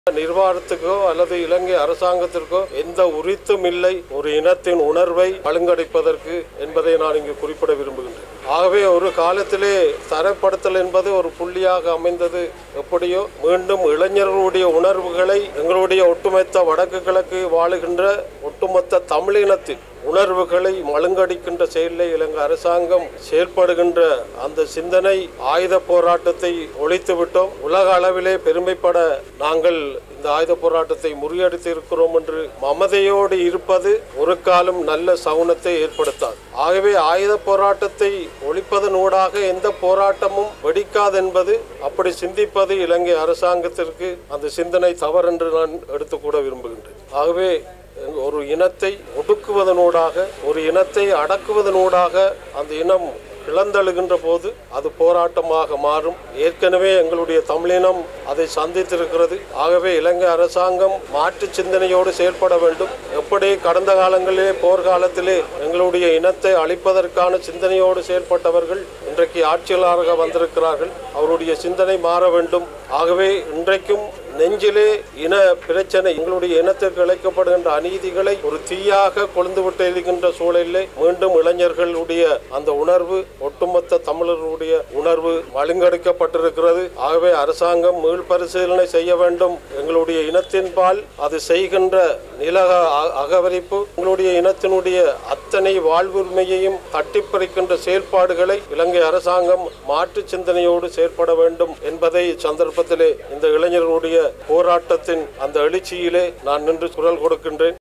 நிர்வாகத்துக்கோ அல்லது இலங்கை அரசாங்கத்திற்கோ எந்த உரித்தும் இல்லை ஒரு இனத்தின் உணர்வை பழுங்கடிப்பதற்கு என்பதை நான் இங்கு குறிப்பிட விரும்புகின்றேன் ஆகவே ஒரு காலத்திலே தரப்படுத்தல் என்பது ஒரு புள்ளியாக அமைந்தது எப்படியோ மீண்டும் இளைஞர்களுடைய உணர்வுகளை எங்களுடைய ஒட்டுமொத்த வடக்கு கிழக்கு வாழுகின்ற ஒட்டுமொத்த தமிழினத்தின் உணர்வுகளை மழுங்கடிக்கின்ற செயலில் இலங்கை அரசாங்கம் செயல்படுகின்ற அந்த சிந்தனை ஆயுத போராட்டத்தை ஒழித்து விட்டோம் உலக அளவிலே பெருமைப்பட நாங்கள் இந்த ஆயுத போராட்டத்தை முறியடித்து இருக்கிறோம் என்று மமதையோடு இருப்பது ஒரு காலம் நல்ல சவுனத்தை ஏற்படுத்தாது ஆகவே ஆயுத போராட்டத்தை ஒழிப்பதனூடாக எந்த போராட்டமும் வெடிக்காது என்பது அப்படி சிந்திப்பது இலங்கை அரசாங்கத்திற்கு அந்த சிந்தனை தவறென்று நான் எடுத்துக்கூட விரும்புகின்றேன் ஆகவே ஒரு இனத்தை ஒடுக்குவதனூடாக ஒரு இனத்தை அடக்குவதனூடாக அந்த இனம் இழந்தழுகின்ற போது அது போராட்டமாக மாறும் ஏற்கனவே எங்களுடைய தமிழினம் அதை சந்தித்திருக்கிறது ஆகவே இலங்கை அரசாங்கம் மாற்று சிந்தனையோடு செயல்பட வேண்டும் எப்படி கடந்த காலங்களிலே போர்க்காலத்திலே எங்களுடைய இனத்தை அழிப்பதற்கான சிந்தனையோடு செயல்பட்டவர்கள் இன்றைக்கு ஆட்சியாளராக வந்திருக்கிறார்கள் அவருடைய சிந்தனை மாற வேண்டும் ஆகவே இன்றைக்கும் நெஞ்சிலே இன பிரச்சனை எங்களுடைய இனத்திற்கு இழைக்கப்படுகின்ற அநீதிகளை ஒரு தீயாக கொழுந்துவிட்டு இருக்கின்ற சூழலிலே மீண்டும் இளைஞர்களுடைய அந்த உணர்வு ஒட்டுமொத்த தமிழர்களுடைய உணர்வு மழுங்கடிக்கப்பட்டிருக்கிறது ஆகவே அரசாங்கம் மீள் பரிசீலனை செய்ய வேண்டும் எங்களுடைய இனத்தின்பால் அது செய்கின்ற நிலக அ- அகவரிப்பு எங்களுடைய இனத்தினுடைய அத்தனை வாழ்வுரிமையையும் தட்டிப்பறிக்கின்ற செயல்பாடுகளை இலங்கை அரசாங்கம் மாற்று சிந்தனையோடு செயற்பட வேண்டும் என்பதை சந்தர்ப்பத்திலே இந்த இளைஞர்களுடைய போராட்டத்தின் அந்த எழுச்சியிலே நான் நின்று குரல் கொடுக்கின்றேன்